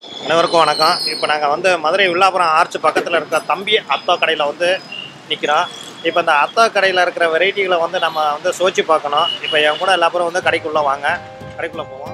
அனைவருக்கும் வணக்கம் இப்போ நாங்கள் வந்து மதுரை வில்லாபுரம் ஆர்ச் பக்கத்தில் இருக்க தம்பி அத்தா கடையில் வந்து நிற்கிறோம் இப்போ இந்த அத்தா கடையில் இருக்கிற வெரைட்டிகளை வந்து நம்ம வந்து சோச்சு பார்க்கணும் இப்போ என் கூட எல்லா பேரும் வந்து கடைக்குள்ளே வாங்க கடைக்குள்ளே போவோம்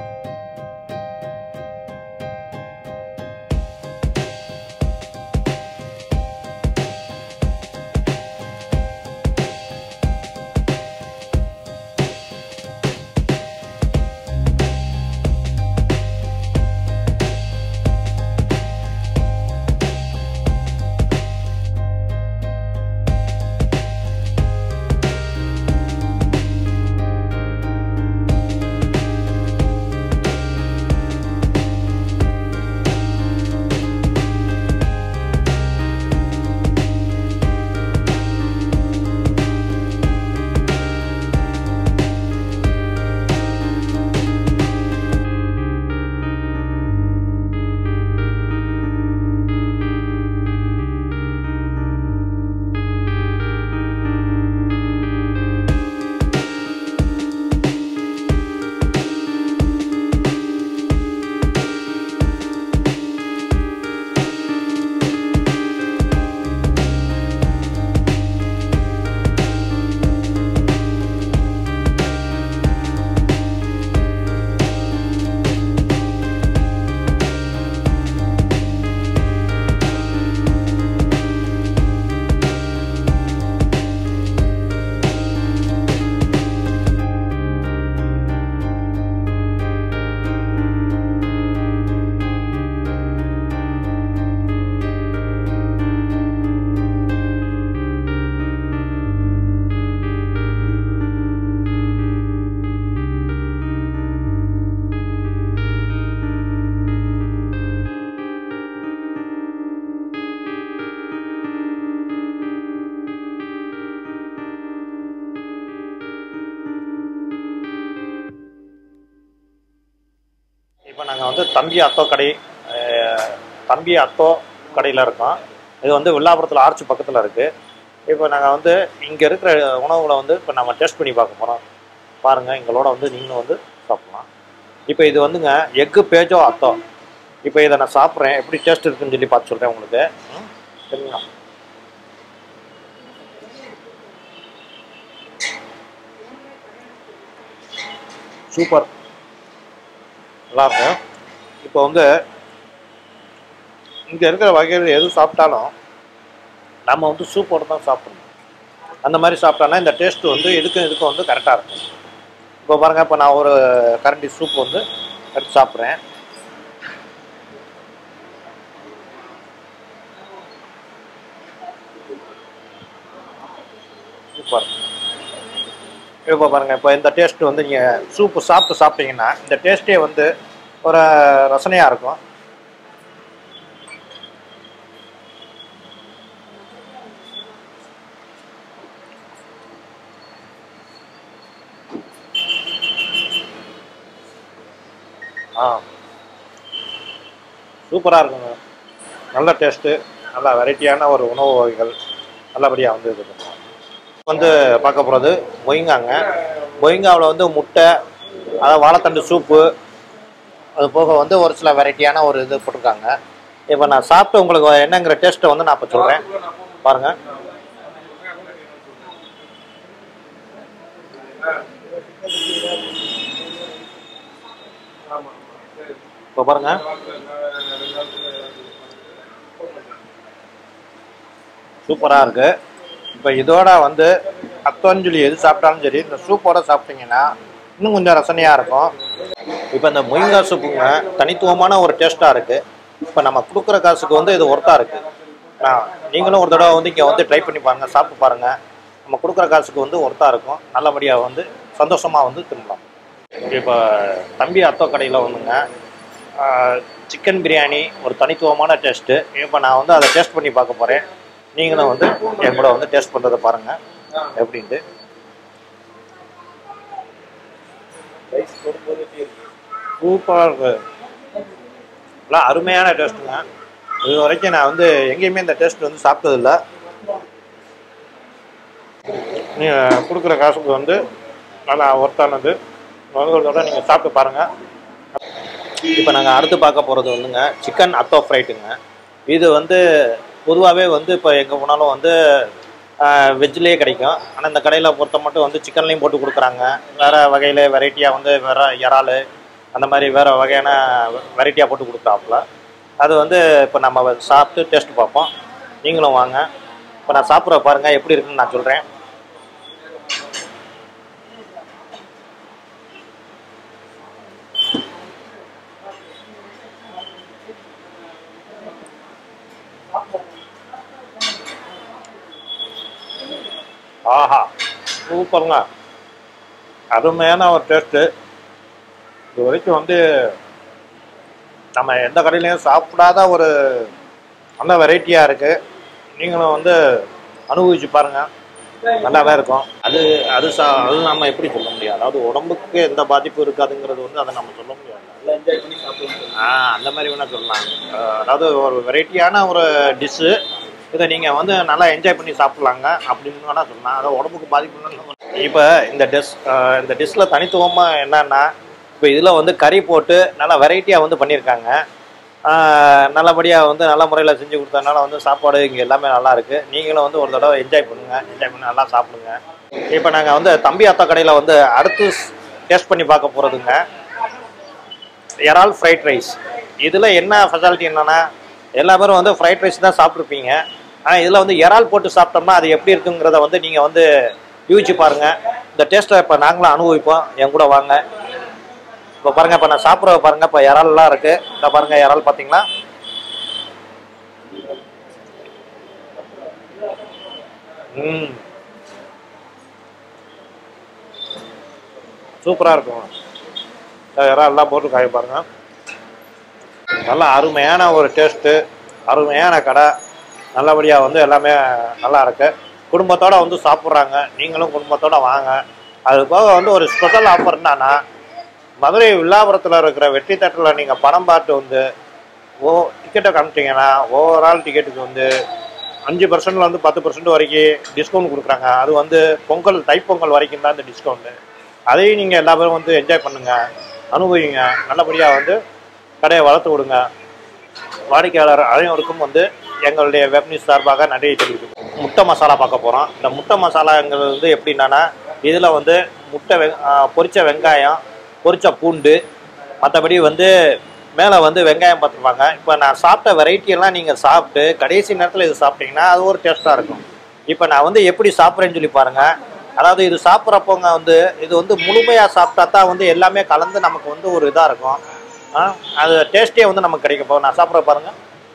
இப்போ நாங்கள் வந்து தம்பி அத்தோ கடை அஹ், தம்பி அத்தோ கடையில் இருக்கோம் இது வந்து வில்லாபுரத்தில் ஆர்ச் பக்கத்தில் இருக்குது இப்போ நாங்கள் வந்து இங்கே இருக்கிற உணவுகளை வந்து இப்போ நம்ம டேஸ்ட் பண்ணி பார்க்க போகிறோம் பாருங்கள் எங்களோட வந்து நீங்களும் வந்து சாப்பிட்லாம் இப்போ இது வந்துங்க எக்கு பேஜோ அத்தோ இப்போ இதை நான் சாப்பிட்றேன் எப்படி டேஸ்ட் இருக்குன்னு சொல்லி பார்த்து சொல்கிறேன் உங்களுக்கு ம், சரிங்களா சூப்பர் நல்லா இருக்கும் இப்போ வந்து இங்கே இருக்கிற வகைகள் எது சாப்பிட்டாலும் நம்ம வந்து சூப்போடு தான் சாப்பிடணும் அந்த மாதிரி சாப்பிட்டோன்னா இந்த டேஸ்ட் வந்து இதுக்கும் இதுக்கும் வந்து கரெக்டாக இருக்கும் இப்போ பாருங்கள் இப்போ நான் ஒரு கரண்டி சூப் வந்து எடுத்து சாப்பிட்றேன் சூப்பர் இப்போ பாருங்கள் இப்போ இந்த டேஸ்ட் வந்து நீங்கள் சூப்பு சாப்பிட்டு சாப்பிட்டீங்கன்னா இந்த டேஸ்ட்டே வந்து ஒரு ரசனையாக இருக்கும் ஆ சூப்பராக இருக்குங்க நல்ல டேஸ்ட்டு நல்ல வெரைட்டியான ஒரு உணவு வகைகள் நல்லபடியாக வந்து இது பண்ணுவோம் வந்து பார்க்க போகிறது மொய்ங்காங்க மொய்ங்காவில் வந்து முட்டை அதாவது வாழைத்தண்டு சூப்பு அது போக வந்து ஒரு சில வெரைட்டியான ஒரு இது போட்டிருக்காங்க இப்போ நான் சாப்பிட்டு உங்களுக்கு என்னங்கிற டேஸ்ட்டை வந்து நான் இப்போ சொல்கிறேன் பாருங்கள் இப்போ பாருங்கள் சூப்பராக இருக்குது இப்போ இதோட வந்து அத்தோஞ்சலி எது சாப்பிட்டாலும் சரி இந்த சூப்போட சாப்பிட்டீங்கன்னா இன்னும் கொஞ்சம் ரசனையாக இருக்கும் இப்போ இந்த மொய்ங்கா சூப்புங்க தனித்துவமான ஒரு டேஸ்ட்டாக இருக்குது இப்போ நம்ம கொடுக்குற காசுக்கு வந்து இது ஒர்த்தாக இருக்குது நான் நீங்களும் ஒரு தடவை வந்து இங்கே வந்து ட்ரை பண்ணி பாருங்கள் சாப்பிட்டு பாருங்கள் நம்ம கொடுக்குற காசுக்கு வந்து ஒர்த்தாக இருக்கும் நல்லபடியாக வந்து சந்தோஷமாக வந்து திரும்பலாம் இப்போ தம்பி அத்தோ கடையில் வந்துங்க சிக்கன் பிரியாணி ஒரு தனித்துவமான டேஸ்ட்டு இப்போ நான் வந்து அதை டேஸ்ட் பண்ணி பார்க்க போகிறேன் நீங்களும் வந்து என் கூட வந்து டேஸ்ட் பண்ணுறதை பாருங்கள் எப்படின்ட்டு சூப்பராக இருக்கு நல்லா அருமையான டேஸ்ட்டுங்க இது வரைக்கும் நான் வந்து எங்கேயுமே இந்த டேஸ்ட் வந்து சாப்பிட்டதில்ல நீங்கள் கொடுக்குற காசுக்கு வந்து நல்லா ஒர்த்தானது முதல்களோட நீங்கள் சாப்பிட்டு பாருங்கள் இப்போ நாங்கள் அடுத்து பார்க்க போகிறது வந்துங்க சிக்கன் அத்தோ ஃப்ரைட்டுங்க இது வந்து பொதுவாகவே வந்து இப்போ எங்கே போனாலும் வந்து வெஜ்லேயே கிடைக்கும் ஆனால் இந்த கடையில் பொறுத்த மட்டும் வந்து சிக்கன்லேயும் போட்டு கொடுக்குறாங்க வேறு வகையில் வெரைட்டியாக வந்து வேறு இறால் அந்த மாதிரி வேறு வகையான வெரைட்டியாக போட்டு கொடுக்குறாப்புல அது வந்து இப்போ நம்ம சாப்பிட்டு டேஸ்ட் பார்ப்போம் நீங்களும் வாங்க இப்போ நான் சாப்பிட்ற பாருங்கள் எப்படி இருக்குன்னு நான் சொல்கிறேன் ஆஹா சூப்பருங்க அருமையான ஒரு டேஸ்ட்டு இது வரைக்கும் வந்து நம்ம எந்த கடையிலையும் சாப்பிடாத ஒரு நல்ல வெரைட்டியாக இருக்குது நீங்களும் வந்து அனுபவிச்சு பாருங்கள் நல்லாவே இருக்கும் அது அது சா அது நம்ம எப்படி சொல்ல முடியாது அதாவது உடம்புக்கு எந்த பாதிப்பும் இருக்காதுங்கிறது வந்து அதை நம்ம சொல்ல முடியாது நல்லா என்ஜாய் பண்ணி சாப்பிடலாம் ஆ அந்த மாதிரி வேணால் சொல்லலாம் அஹ் அதாவது ஒரு வெரைட்டியான ஒரு டிஷ்ஷு இதை நீங்கள் வந்து நல்லா என்ஜாய் பண்ணி சாப்பிட்லாங்க அப்படின்னு வேணால் சொல்லலாம் அதாவது உடம்புக்கு பாதிப்பு இப்போ இந்த டிஷ் இந்த டிஷ்ஷில் தனித்துவமாக என்னன்னா இப்போ இதில் வந்து கறி போட்டு நல்லா வெரைட்டியாக வந்து பண்ணியிருக்காங்க ஆஹ் நல்லபடியாக வந்து நல்ல முறையில் செஞ்சு கொடுத்ததுனால வந்து சாப்பாடு இங்கே எல்லாமே நல்லா இருக்குது நீங்களும் வந்து ஒரு தடவை என்ஜாய் பண்ணுங்கள் என்ஜாய் பண்ணி நல்லா சாப்பிடுங்க இப்போ நாங்கள் வந்து தம்பி அத்தா கடையில் வந்து அடுத்து டேஸ்ட் பண்ணி பார்க்க போகிறதுங்க இறால் ஃப்ரைட் ரைஸ் இதில் என்ன ஃபெசாலிட்டி என்னன்னா எல்லா பேரும் வந்து ஃப்ரைட் ரைஸ் தான் சாப்பிட்ருப்பீங்க ஆனால் இதில் வந்து இறால் போட்டு சாப்பிட்டோம்னா அது எப்படி இருக்குங்கிறத வந்து நீங்கள் வந்து யூகிச்சு பாருங்கள் இந்த டேஸ்ட்டை இப்போ நாங்களும் அனுபவிப்போம் என் கூட வாங்க இப்போ பாருங்கள் இப்போ நான் சாப்பிட்ற பாருங்கள் இப்போ இறால்லாம் இருக்குது இந்த பாருங்கள் இறால் பார்த்தீங்களா ம் சூப்பராக இருக்கும் இறால் எல்லாம் போட்டு காய பாருங்க நல்லா அருமையான ஒரு டேஸ்ட்டு அருமையான கடை நல்லபடியாக வந்து எல்லாமே நல்லா இருக்கு குடும்பத்தோட வந்து சாப்பிட்றாங்க நீங்களும் குடும்பத்தோட வாங்க அது போக வந்து ஒரு ஸ்பெஷல் ஆஃபர் என்னன்னா மதுரை வில்லாபுரத்தில் இருக்கிற வெற்றி தேட்டரில் நீங்கள் படம் பார்த்து வந்து ஓ டிக்கெட்டை காமிச்சிங்கன்னா ஓவரால் டிக்கெட்டுக்கு வந்து அஞ்சு பர்சன்ட்ல வந்து பத்து பர்சன்ட் வரைக்கும் டிஸ்கவுண்ட் கொடுக்குறாங்க அது வந்து பொங்கல் தைப்பொங்கல் வரைக்கும் தான் இந்த டிஸ்கவுண்ட்டு அதையும் நீங்கள் எல்லா பேரும் வந்து என்ஜாய் பண்ணுங்க அனுபவிங்க நல்லபடியாக வந்து கடையை வளர்த்து விடுங்க வாடிக்கையாளர் அனைவருக்கும் வந்து எங்களுடைய வெப் நியூஸ் சார்பாக நன்றியை தெரிவிக்கும் முட்டை மசாலா பார்க்க போகிறோம் இந்த முட்டை மசாலாங்கிறது வந்து எப்படின்னா இதில் வந்து முட்டை வெ ஆ, பொரிச்ச வெங்காயம் பொரிச்ச பூண்டு மற்றபடி வந்து மேலே வந்து வெங்காயம் பார்த்துருப்பாங்க இப்போ நான் சாப்பிட்ட வெரைட்டி எல்லாம் நீங்கள் சாப்பிட்டு கடைசி நேரத்தில் இது சாப்பிட்டீங்கன்னா அது ஒரு டேஸ்ட்டாக இருக்கும் இப்போ நான் வந்து எப்படி சாப்பிட்றேன்னு சொல்லி பாருங்கள் அதாவது இது சாப்பிட்றப்போங்க வந்து இது வந்து முழுமையாக சாப்பிட்டா தான் வந்து எல்லாமே கலந்து நமக்கு வந்து ஒரு இதாக இருக்கும் ஆ அது டேஸ்ட்டே வந்து நமக்கு கிடைக்கும் இப்போ நான் சாப்பிட்ற பாருங்கள்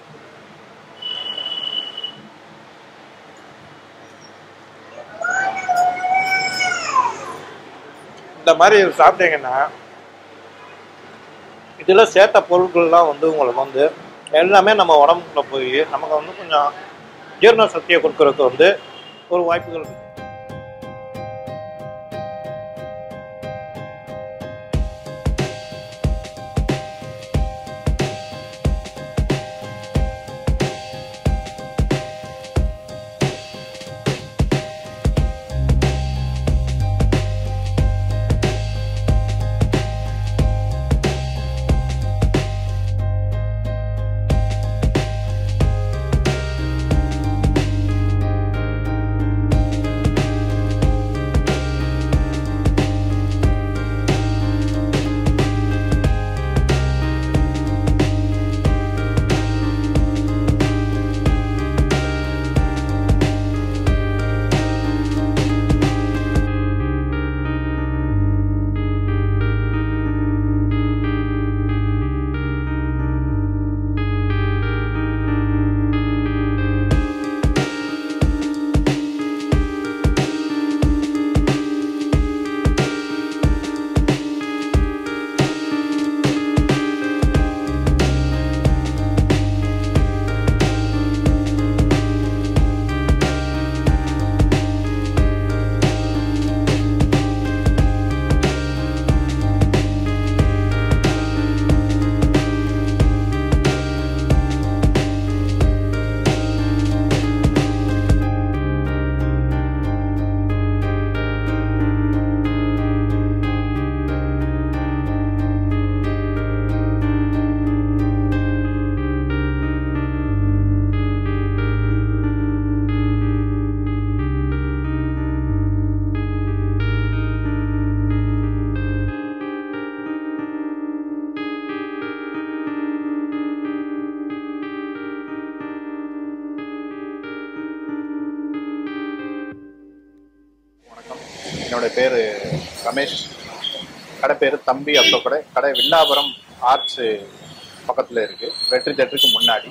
இந்த மாதிரி இது சாப்பிட்டீங்கன்னா இதில் சேர்த்த பொருட்கள்லாம் வந்து உங்களுக்கு வந்து எல்லாமே நம்ம உடம்புக்குள்ள போய் நமக்கு வந்து கொஞ்சம் ஜீரண சக்தியை கொடுக்கறதுக்கு வந்து ஒரு வாய்ப்புகள் இருக்கு என்னோட பேர் ரமேஷ் கடை பேர் தம்பி அத்தோ கடை கடை வில்லாபுரம் ஆர்ட்ஸ் பக்கத்தில் இருக்கு வெற்றி தேட்டருக்கு முன்னாடி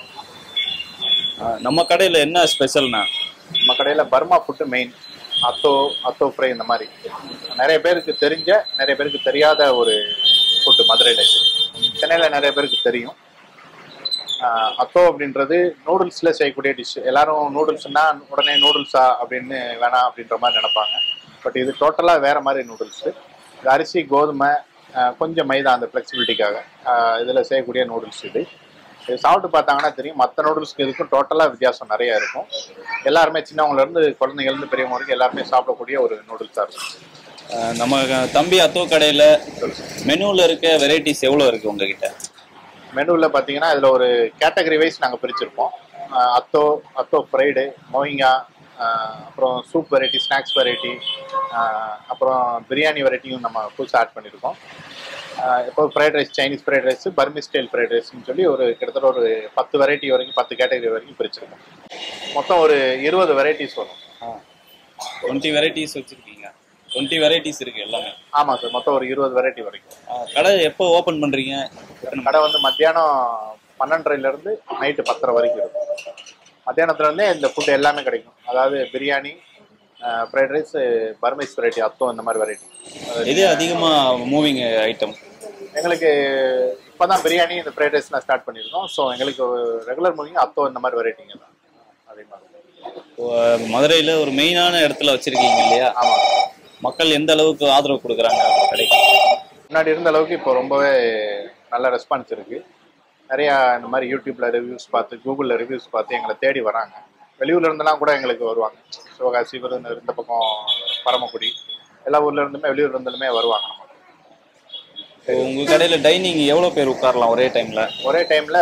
ஆ, நம்ம கடையில என்ன ஸ்பெஷல்னா நம்ம கடையில் பர்மா ஃபுட்டு மெயின் அத்தோ அத்தோ ஃப்ரை இந்த மாதிரி நிறைய பேருக்கு தெரிஞ்ச நிறைய பேருக்கு தெரியாத ஒரு ஃபுட்டு மதுரையில் இது சென்னையில் நிறைய பேருக்கு தெரியும் ஆஹ் அத்தோ அப்படின்றது நூடுல்ஸில் செய்யக்கூடிய டிஷ் எல்லாரும் நூடுல்ஸ்னா உடனே நூடுல்ஸா அப்படின்னு வேணாம் அப்படின்ற மாதிரி நினைப்பாங்க பட் இது டோட்டலாக வேற மாதிரி நூடுல்ஸு இது அரிசி கோதுமை ஆஹ் கொஞ்சம் மைதா அந்த ஃப்ளெக்சிபிலிட்டிக்காக இதில் செய்யக்கூடிய நூடுல்ஸ் இது இது சாப்பிட்டு பார்த்தாங்கன்னா தெரியும் மற்ற நூடுல்ஸ்க்கு இதுக்கும் டோட்டலாக வித்தியாசம் நிறைய இருக்கும் எல்லாருமே சின்னவங்கலேருந்து குழந்தைங்கலேருந்து பெரியவங்க வரைக்கும் எல்லாருமே சாப்பிடக்கூடிய ஒரு நூடுல்ஸாக இருக்கும் ஆ, நம்ம தம்பி அத்தோ கடையில மெனுல இருக்க வெரைட்டிஸ் எவ்வளவு இருக்கு உங்ககிட்ட மெனுவில் பார்த்தீங்கன்னா இதில் ஒரு கேட்டகரி வைஸ் நாங்கள் பிரிச்சிருப்போம் ஆஹ் அத்தோ அத்தோ ஃப்ரைடு மொயிங்கா ஆஹ் அப்புறம் சூப் வெரைட்டி ஸ்நாக்ஸ் வெரைட்டி அப்புறம் பிரியாணி வெரைட்டியும் நம்ம புதுசாக ஆட் பண்ணியிருக்கோம் ஆஹ் இப்போ fried rice Chinese fried rice Burmese style fried ரைஸ்னு சொல்லி ஒரு கிட்டத்தட்ட ஒரு பத்து வெரைட்டி வரைக்கும் பத்து கேட்டகரி வரைக்கும் பிரிச்சிருக்கோம் மொத்தம் ஒரு இருபது வெரைட்டிஸ் வரும் டுவெண்ட்டி வெரைட்டிஸ் வச்சிருக்கீங்க டுவெண்ட்டி வெரைட்டிஸ் இருக்கு எல்லாமே ஆமாம் சார் மொத்தம் ஒரு இருபது வெரைட்டி வரைக்கும் ஆ, கடை எப்போ ஓபன் பண்றீங்க எத்தனை கடை வந்து மத்தியானம் பன்னெண்டரைலேருந்து நைட்டு பத்தரை வரைக்கும் இருக்கும் மத்தியானத்துலேருந்தே இந்த ஃபுட் எல்லாமே கிடைக்கும் அதாவது biryani fried rice Burmese variety அத்தம் இந்த மாதிரி வெரைட்டி எது அதிகமா மூவிங் ஐட்டம் எங்களுக்கு இப்போ தான் பிரியாணி இந்த ஃப்ரைட் ரைஸ்லாம் ஸ்டார்ட் பண்ணியிருக்கோம் ஸோ எங்களுக்கு ரெகுலர் மூவிங் அத்தம் இந்த மாதிரி வெரைட்டிங்க தான் அதே மாதிரி மதுரையில ஒரு மெயினான இடத்துல வச்சிருக்கீங்க இல்லையா ஆமாம் மக்கள் எந்த அளவுக்கு ஆதரவு கொடுக்குறாங்க உங்க கடைக்கு முன்னாடி இருந்த அளவுக்கு இப்போ ரொம்பவே நல்ல ரெஸ்பான்ஸ் இருக்கு நிறையா இந்த மாதிரி யூடியூப்ல ரிவ்யூஸ் பார்த்து கூகுளில் ரிவ்யூஸ் பார்த்து எங்களை தேடி வராங்க வெளியூர்ல இருந்தெல்லாம் கூட எங்களுக்கு வருவாங்க சிவகாசி விருதுநகர் இந்த பக்கம் பரமக்குடி எல்லா ஊர்ல இருந்துமே வெளியூர்ல இருந்துமே வருவாங்க இப்போ உங்க கடையில டைனிங் எவ்வளவு பேர் உட்காரலாம் ஒரே டைம்ல ஒரே டைம்ல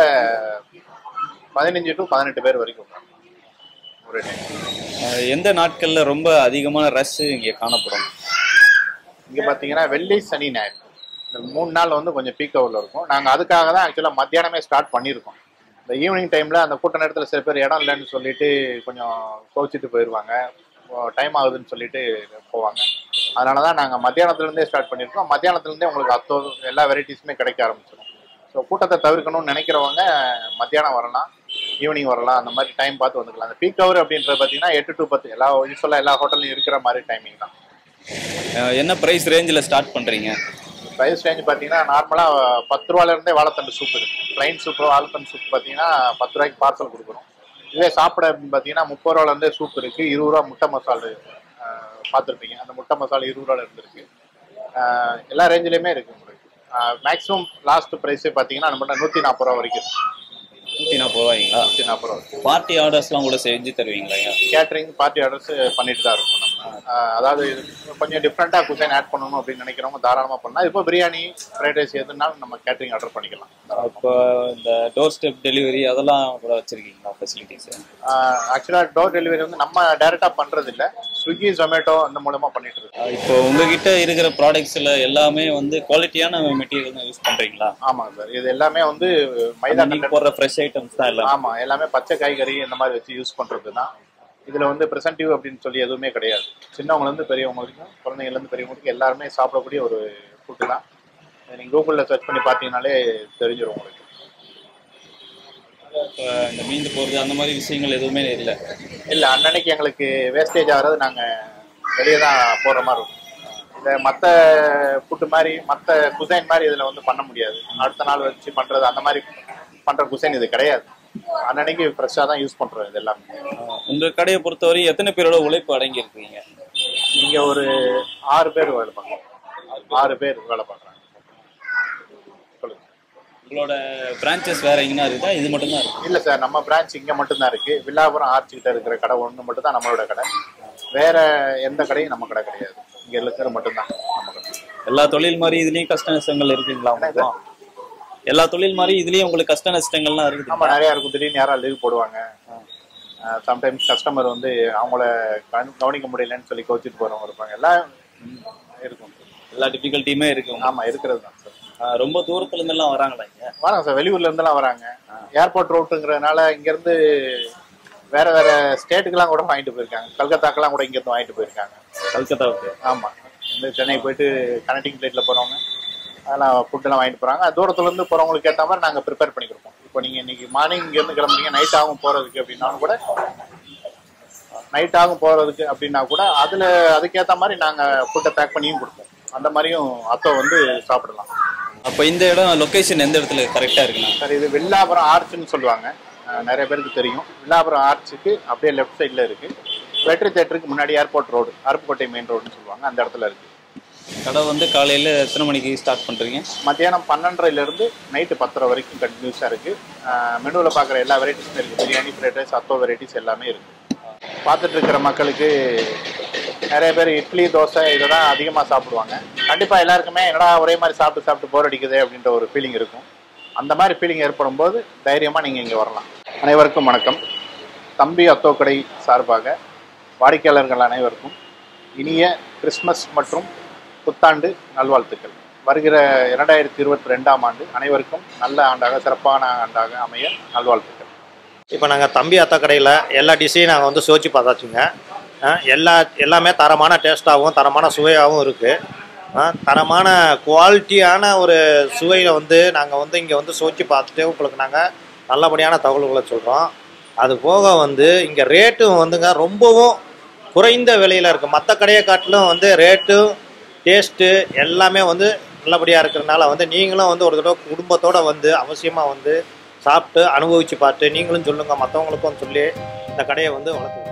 பதினஞ்சு டு பதினெட்டு பேர் வரைக்கும் உட்காருவாங்க. ஒரே டைம் எந்த நாட்கள்ல ரொம்ப அதிகமான ரஷ் இங்க காணப்படும் இங்க பாத்தீங்கன்னா வெள்ளி சனி ஞாயிறு இந்த மூணு நாள் வந்து கொஞ்சம் பீக் ஹவர்ல இருக்கும் நாங்க அதுக்காக தான் ஆக்சுவலா மத்தியானமே ஸ்டார்ட் பண்ணியிருக்கோம் இந்த ஈவினிங் டைம்ல அந்த கூட்ட நேரத்துல சில பேர் இடம் இல்லைன்னு சொல்லிட்டு கொஞ்சம் கோச்சிட்டு போயிடுவாங்க டைம் ஆகுதுன்னு சொல்லிட்டு போவாங்க அதனால தான் நாங்கள் மத்தியானத்துலேருந்தே ஸ்டார்ட் பண்ணியிருக்கோம் மத்தியானத்துலேருந்தே உங்களுக்கு அத்தோ எல்லா வெரைட்டிஸுமே கிடைக்க ஆரம்பிச்சிடும் ஸோ கூட்டத்தை தவிர்க்கணும்னு நினைக்கிறவங்க மத்தியானம் வரலாம் ஈவினிங் வரலாம் அந்த மாதிரி டைம் பார்த்து வந்துக்கலாம் அந்த பீக் ஹவர் அப்படின்றது பார்த்தீங்கன்னா எட்டு டு பத்து எல்லா யூஸ்வலாக எல்லா ஹோட்டல்லையும் இருக்கிற மாதிரி டைமிங் தான் அஹ் என்ன பிரைஸ் ரேஞ்சில் ஸ்டார்ட் பண்றீங்க ப்ரைஸ் ரேஞ்ச் பார்த்தீங்கன்னா நார்மலாக பத்து ரூபால இருந்தே வாழைத்தண்டு சூப் இருக்கு ப்ளைன் சூப் வாழைத்தண்டு சூப் பார்த்தீங்கன்னா பத்து ரூபாய்க்கு பார்சல் கொடுக்குறோம் இதே சாப்பிட அப்படின்னு பார்த்தீங்கன்னா முப்பது ரூபால இருந்தே சூப் இருக்கு இருபது ரூபா முட்டை மசாலு பார்த்துருப்பீங்க அந்த முட்டை மசாலா இருபது ரூபால இருந்திருக்கு ஆஹ் எல்லா ரேஞ்சிலையுமே இருக்கு உங்களுக்கு மேக்ஸிமம் லாஸ்ட் ப்ரைஸே பார்த்தீங்கன்னா நம்மகிட்ட நூற்றி நாற்பது ரூபா வரைக்கும் இருக்கு நூற்றி நாற்பது ரூபாய்ங்களா நூற்றி நாற்பது ரூபா வரைக்கும் பார்ட்டி ஆர்டர்ஸ்லாம் கூட செஞ்சு தருவீங்களா கேட்டரிங் பார்ட்டி ஆர்டர்ஸ் பண்ணிட்டு தான் இருக்கும் நம்ம ஆஹ் அதாவது இது கொஞ்சம் டிஃப்ரெண்ட்டாக குசைன் ஆட் பண்ணணும் அப்படின்னு நினைக்கிறவங்க தாராளமாக பண்ணலாம் இப்போ பிரியாணி ஃப்ரைட் ரைஸ் எதுனாலும் நம்ம கேட்டரிங் ஆர்டர் பண்ணிக்கலாம் இப்போ இந்த டோர் ஸ்டெப் டெலிவரி அதெல்லாம் கூட வச்சிருக்கீங்களா ஃபெசிலிட்டிஸ் ஆக்சுவலாக டோர் டெலிவரி வந்து நம்ம டைரெக்டாக பண்ணுறது இல்லை ஸ்விக்கி ஜொமேட்டோ அந்த மூலமாக பண்ணிட்டு இருக்கோம் இப்போ உங்ககிட்ட இருக்கிற ப்ராடக்ட்ஸ்ல எல்லாமே வந்து குவாலிட்டியான மெட்டீரியல் தான் யூஸ் பண்றீங்களா ஆமாங்க சார் இது எல்லாமே வந்து மைதா நீங்க போடுற ஃப்ரெஷ் ஐட்டம்ஸ் தான் எல்லாம் ஆமாம் எல்லாமே பச்சை காய்கறி இந்த மாதிரி வச்சு யூஸ் பண்ணுறது தான் இதில் வந்து ப்ரெசன்டிவ் அப்படின்னு சொல்லி எதுவுமே கிடையாது சின்னவங்கலேருந்து பெரியவங்க வரைக்கும் குழந்தைங்கலேருந்து பெரியவங்க வரைக்கும் எல்லாருமே சாப்பிடக்கூடிய ஒரு ஃபுட்டு தான் நீங்கள் கூகுளில் சர்ச் பண்ணி பார்த்தீங்கனாலே தெரிஞ்சிடும் உங்களுக்கு இப்போ இந்த மீந்து போறது அந்த மாதிரி விஷயங்கள் எதுவுமே இல்லை இல்லை அன்னன்னைக்கு எங்களுக்கு வேஸ்டேஜ் ஆகிறது நாங்கள் வெளியே தான் போடுற மாதிரி இருக்கும் இந்த மற்ற ஃபுட்டு மாதிரி மற்ற குசைன் மாதிரி இதில் வந்து பண்ண முடியாது அடுத்த நாள் வச்சு பண்ணுறது அந்த மாதிரி பண்ணுற குசைன் இது கிடையாது அன்னன்னைக்கு ஃப்ரெஷ்ஷாக தான் யூஸ் பண்ணுறோம் இது எல்லாமே உங்க கடையை பொறுத்தவரை எத்தனை பேரோட உழைப்பு அடங்கி இருக்கீங்க இங்கே ஒரு ஆறு பேர் வேலை பார்க்குறோம் ஆறு பேர் வேலை பார்க்குறாங்க சொல்லுங்கள் உங்களோட பிரான்ச்சஸ் வேற எங்கன்னா இருக்குதா இது மட்டும் தான் இருக்கு இல்லை சார் நம்ம பிரான்ச் இங்கே மட்டும்தான் இருக்குது வில்லாபுரம் ஆர்ச்சி கிட்ட இருக்கிற கடை ஒன்று மட்டும் தான் நம்மளோட கடை வேற எந்த கடையும் நம்ம கடை கிடையாது இங்கே இருக்கிறது மட்டும்தான் நம்ம கடை எல்லா தொழில் மாதிரி இதுலயும் கஷ்ட நஷ்டங்கள் இருக்குங்களா உங்களுக்கு எல்லா தொழில் மாதிரி இதுலயும் உங்களுக்கு கஷ்ட நஷ்டங்கள்லாம் இருக்குது ஆமா நிறைய இருக்கும் திடீர்னு யாராவது லீவ் போடுவாங்க சம்டைம்ஸ் கஸ்டமர் வந்து அவங்கள கவனி- கவனிக்க முடியலன்னு சொல்லி கோச்சிட்டு போறவங்க இருப்பாங்க எல்லாம் இருக்கும் எல்லா டிஃபிகல்ட்டியுமே இருக்கு ஆமா இருக்கிறது தான் சார் ஆஹ் ரொம்ப தூரத்துல இருந்து எல்லாம் வராங்களா இங்க வராங்க சார் வெளியூர்ல இருந்தெல்லாம் வராங்க ஏர்போர்ட் ரோட்டுங்கிறதுனால இங்க இருந்து வேற வேற ஸ்டேட்டுக்கெல்லாம் கூட வாங்கிட்டு போயிருக்காங்க கல்கத்தாக்கெல்லாம் கூட இங்க இருந்து வாங்கிட்டு போயிருக்காங்க கல்கத்தாவுக்கு ஆமா இந்த சென்னை போயிட்டு கனெக்டிங் ஃப்ளைட்டில் போகிறவங்க அதெல்லாம் ஃபுட்டெல்லாம் வாங்கிட்டு போகிறாங்க தூரத்துலேருந்து போகிறவங்களுக்கு ஏற்ற மாதிரி நாங்கள் ப்ரிப்பேர் பண்ணி கொடுப்போம் இப்போ நீங்கள் இன்னைக்கு மார்னிங் இங்கேருந்து கிளம்புறீங்க நைட் ஆகும் போகிறதுக்கு அப்படின்னாலும் கூட நைட் ஆகும் போகிறதுக்கு அப்படின்னா கூட அதில் அதுக்கேற்ற மாதிரி நாங்கள் ஃபுட்டை பேக் பண்ணியும் கொடுப்போம் அந்த மாதிரியும் அத்தோ வந்து சாப்பிடலாம் அப்போ இந்த இடம் லொகேஷன் எந்த இடத்துல கரெக்டாக இருக்குண்ணா சார் இது வில்லாபுரம் ஆர்ச்சுன்னு சொல்லுவாங்க அஹ் நிறைய பேருக்கு தெரியும் வில்லாபுரம் ஆர்ச்சுக்கு அப்படியே லெஃப்ட் சைடில் இருக்குது வெற்றி தேட்டருக்கு முன்னாடி ஏர்போர்ட் ரோடு அருப்புக்கோட்டை மெயின் ரோடுன்னு சொல்லுவாங்க அந்த இடத்துல இருக்குது கடை வந்து காலையில் எத்தனை மணிக்கு ஸ்டார்ட் பண்ணுறீங்க மத்தியானம் பன்னெண்டரைலேருந்து நைட்டு பத்தரை வரைக்கும் கண்டினியூஸாக இருக்குது மெனுவில் பார்க்குற எல்லா வெரைட்டிஸும் இருக்குது பிரியாணி ஃப்ரைட் ரைஸ் அத்தோ வெரைட்டிஸ் எல்லாமே இருக்குது பார்த்துட்டு இருக்கிற மக்களுக்கு நிறைய பேர் இட்லி தோசை இதை தான் அதிகமாக சாப்பிடுவாங்க கண்டிப்பாக எல்லாருக்குமே என்னடா ஒரே மாதிரி சாப்பிட்டு சாப்பிட்டு போர் அடிக்குது அப்படின்ற ஒரு ஃபீலிங் இருக்கும் அந்த மாதிரி ஃபீலிங் ஏற்படும் போது தைரியமாக நீங்கள் இங்கே வரலாம் அனைவருக்கும் வணக்கம் தம்பி அத்தோ கடை சார்பாக வாடிக்கையாளர்கள் அனைவருக்கும் இனிய கிறிஸ்மஸ் மற்றும் புத்தாண்டு நல்வாழ்த்துக்கள் வருகிற இரண்டாயிரத்தி இருபத்தி ரெண்டாம் ஆண்டு அனைவருக்கும் நல்ல ஆண்டாக சிறப்பான ஆண்டாக அமைய நல்வாழ்த்துக்கள் இப்போ நாங்கள் தம்பி அத்தை கடையில் எல்லா டிஷ்ஷையும் நாங்கள் வந்து சோச்சு பார்த்தாச்சுங்க அஹ் எல்லா எல்லாமே தரமான டேஸ்ட்டாகவும் தரமான சுவையாகவும் இருக்குது தரமான குவாலிட்டியான ஒரு சுவையில் வந்து நாங்கள் வந்து இங்கே வந்து சோச்சு பார்த்துட்டு உங்களுக்கு நாங்கள் நல்லபடியான தகவல்களை சொல்கிறோம் அது போக வந்து இங்கே ரேட்டும் வந்துங்க ரொம்பவும் குறைந்த விலையில் இருக்குது மற்ற கடையை காட்டிலும் வந்து ரேட்டும் டேஸ்ட்டு எல்லாமே வந்து நல்லபடியாக இருக்கிறனால வந்து நீங்களும் வந்து ஒரு தடவை குடும்பத்தோடு வந்து அவசியமாக வந்து சாப்பிட்டு அனுபவித்து பார்த்து நீங்களும் சொல்லுங்கள் மற்றவங்களுக்கும் சொல்லி இந்த கடையை வந்து வளர்த்துங்க